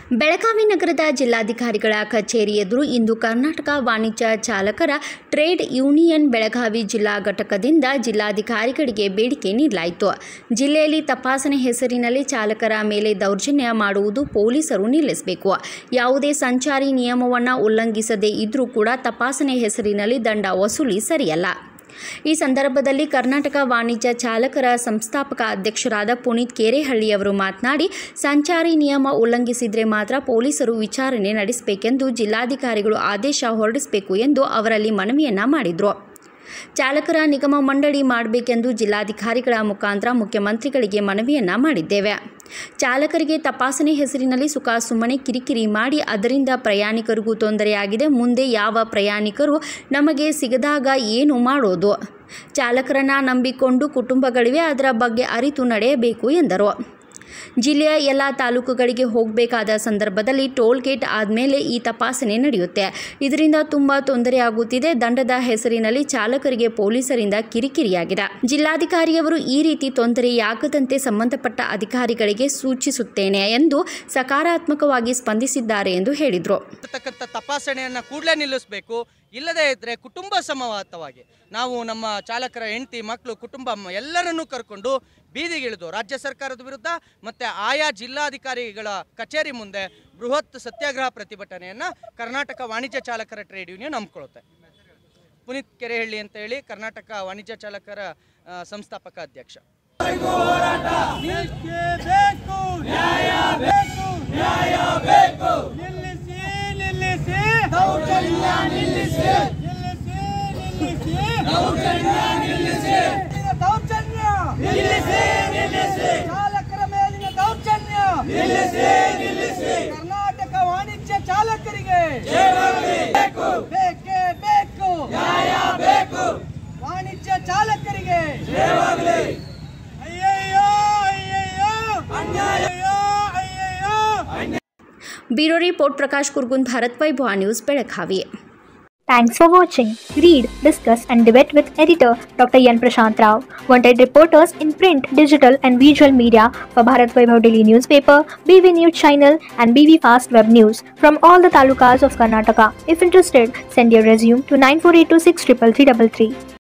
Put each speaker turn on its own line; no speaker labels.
ಬೆಳಗಾವಿ ನಗರದ ಜಿಲ್ಲಾಧಿಕಾರಿಗಳ ಕಚೇರಿ ಎದುರು ಇಂದು ಕರ್ನಾಟಕ ವಾಣಿಜ್ಯ ಚಾಲಕರ ಟ್ರೇಡ್ ಯೂನಿಯನ್ ಬೆಳಗಾವಿ ಜಿಲ್ಲಾ ಘಟಕದಿಂದ ಜಿಲ್ಲಾಧಿಕಾರಿಗಳಿಗೆ ಬೇಡಿಕೆ ನೀಡಲಾಯಿತು ಜಿಲ್ಲೆಯಲ್ಲಿ ತಪಾಸಣೆ ಹೆಸರಿನಲ್ಲಿ ಚಾಲಕರ ಮೇಲೆ ದೌರ್ಜನ್ಯ ಮಾಡುವುದು ಪೊಲೀಸರು ನಿಲ್ಲಿಸಬೇಕು ಯಾವುದೇ ಸಂಚಾರಿ ನಿಯಮವನ್ನು ಉಲ್ಲಂಘಿಸದೇ ಇದ್ರೂ ಕೂಡ ತಪಾಸಣೆ ಹೆಸರಿನಲ್ಲಿ ದಂಡ ವಸೂಲಿ ಸರಿಯಲ್ಲ ಈ ಸಂದರ್ಭದಲ್ಲಿ ಕರ್ನಾಟಕ ವಾಣಿಜ್ಯ ಚಾಲಕರ ಸಂಸ್ಥಾಪಕ ಅಧ್ಯಕ್ಷರಾದ ಪುನೀತ್ ಕೇರೆಹಳ್ಳಿಯವರು ಮಾತನಾಡಿ ಸಂಚಾರಿ ನಿಯಮ ಉಲ್ಲಂಘಿಸಿದರೆ ಮಾತ್ರ ಪೊಲೀಸರು ವಿಚಾರಣೆ ನಡೆಸಬೇಕೆಂದು ಜಿಲ್ಲಾಧಿಕಾರಿಗಳು ಆದೇಶ ಹೊರಡಿಸಬೇಕು ಎಂದು ಅವರಲ್ಲಿ ಮನವಿಯನ್ನ ಮಾಡಿದರು ಚಾಲಕರ ನಿಗಮ ಮಂಡಳಿ ಮಾಡಬೇಕೆಂದು ಜಿಲ್ಲಾಧಿಕಾರಿಗಳ ಮುಖಾಂತರ ಮುಖ್ಯಮಂತ್ರಿಗಳಿಗೆ ಮನವಿಯನ್ನ ಮಾಡಿದ್ದೇವೆ ಚಾಲಕರಿಗೆ ತಪಾಸಣೆ ಹೆಸರಿನಲ್ಲಿ ಸುಖ ಸುಮ್ಮನೆ ಕಿರಿಕಿರಿ ಮಾಡಿ ಅದರಿಂದ ಪ್ರಯಾಣಿಕರಿಗೂ ತೊಂದರೆಯಾಗಿದೆ ಮುಂದೆ ಯಾವ ಪ್ರಯಾಣಿಕರು ನಮಗೆ ಸಿಗದಾಗ ಏನು ಮಾಡೋದು ಚಾಲಕರನ್ನ ನಂಬಿಕೊಂಡು ಕುಟುಂಬಗಳಿವೆ ಅದರ ಬಗ್ಗೆ ಅರಿತು ನಡೆಯಬೇಕು ಎಂದರು ಜಿಲ್ಲೆಯ ಎಲ್ಲ ತಾಲೂಕುಗಳಿಗೆ ಹೋಗಬೇಕಾದ ಸಂದರ್ಭದಲ್ಲಿ ಟೋಲ್ ಗೇಟ್ ಆದಮೇಲೆ ಈ ತಪಾಸಣೆ ನಡೆಯುತ್ತೆ ಇದರಿಂದ ತುಂಬ ತೊಂದರೆಯಾಗುತ್ತಿದೆ ದಂಡದ ಹೆಸರಿನಲ್ಲಿ ಚಾಲಕರಿಗೆ ಪೊಲೀಸರಿಂದ ಕಿರಿಕಿರಿಯಾಗಿದೆ ಜಿಲ್ಲಾಧಿಕಾರಿಯವರು ಈ ರೀತಿ ತೊಂದರೆಯಾಗದಂತೆ ಸಂಬಂಧಪಟ್ಟ ಅಧಿಕಾರಿಗಳಿಗೆ ಸೂಚಿಸುತ್ತೇನೆ ಎಂದು ಸಕಾರಾತ್ಮಕವಾಗಿ ಸ್ಪಂದಿಸಿದ್ದಾರೆ ಎಂದು ಹೇಳಿದರು
ಇರ್ತಕ್ಕಂಥ ತಪಾಸಣೆಯನ್ನು ಕೂಡಲೇ ನಿಲ್ಲಿಸಬೇಕು ಇಲ್ಲದೇ ಇದ್ದರೆ ಕುಟುಂಬ ಸಮವಾತವಾಗಿ ನಾವು ನಮ್ಮ ಚಾಲಕರ ಹೆಂಡತಿ ಮಕ್ಕಳು ಕುಟುಂಬ ಮ- ಎಲ್ಲರನ್ನೂ ಕರ್ಕೊಂಡು ಬೀದಿಗಿಳಿದು ರಾಜ್ಯ ಸರ್ಕಾರದ ವಿರುದ್ಧ ಮತ್ತು ಆಯಾ ಜಿಲ್ಲಾಧಿಕಾರಿಗಳ ಕಚೇರಿ ಮುಂದೆ ಬೃಹತ್ ಸತ್ಯಾಗ್ರಹ ಪ್ರತಿಭಟನೆಯನ್ನು ಕರ್ನಾಟಕ ವಾಣಿಜ್ಯ ಚಾಲಕರ ಟ್ರೇಡ್ ಯೂನಿಯನ್ ಹಮ್ಮಿಕೊಳ್ಳುತ್ತೆ ಪುನೀತ್ ಕೆರೆಹಳ್ಳಿ ಅಂತ ಹೇಳಿ ಕರ್ನಾಟಕ ವಾಣಿಜ್ಯ ಚಾಲಕರ ಆ, ಸಂಸ್ಥಾಪಕ ಅಧ್ಯಕ್ಷ
ಬೇಕೇ ಬೇಕು ನ್ಯಾಯ ಬೇಕು ನ್ಯಾಯ ಬೇಕು ನಿಲ್ಲಿಸಿ ನಿಲ್ಲಿಸಿ ದೌರ್ಜನ್ಯ ನಿಲ್ಲಿಸಿ ನಿಲ್ಲಿಸಿ ನಿಲ್ಲಿಸಿ ದೌರ್ಜನ್ಯ ನಿಲ್ಲಿಸಿ ದೌರ್ಜನ್ಯ ನಿಲ್ಲಿಸಿ ನಿಲ್ಲಿಸಿ ಚಾಲಕರ ಮೇಲಿನ ದೌರ್ಜನ್ಯ ನಿಲ್ಲಿಸಿ ನಿಲ್ಲಿಸಿ ಕರ್ನಾಟಕ ವಾಣಿಜ್ಯ ಚಾಲಕರಿಗೆ ಬೇಕು ಬೇಕೇ ಬೇಕು ನ್ಯಾಯ ಬೇಕು ವಾಣಿಜ್ಯ ಚಾಲಕರಿಗೆ ಅಯ್ಯಯ್ಯೋ ಅಯ್ಯಯ್ಯೋ ಅಯ್ಯಯ್ಯೋ ಅಯ್ಯಯ್ಯೋ
bureau report Prakash Kurgun Bharat Vaibhava news Belagavi
Thanks for watching. Read, discuss, and debate with editor Dr. Yan Prashant Rao. Wanted reporters in print, digital, and visual media for Bharat Vaibhav Daily Newspaper, BV News Channel, and BV Fast Web News from all the talukas of Karnataka. If interested, send your resume to 9482633333.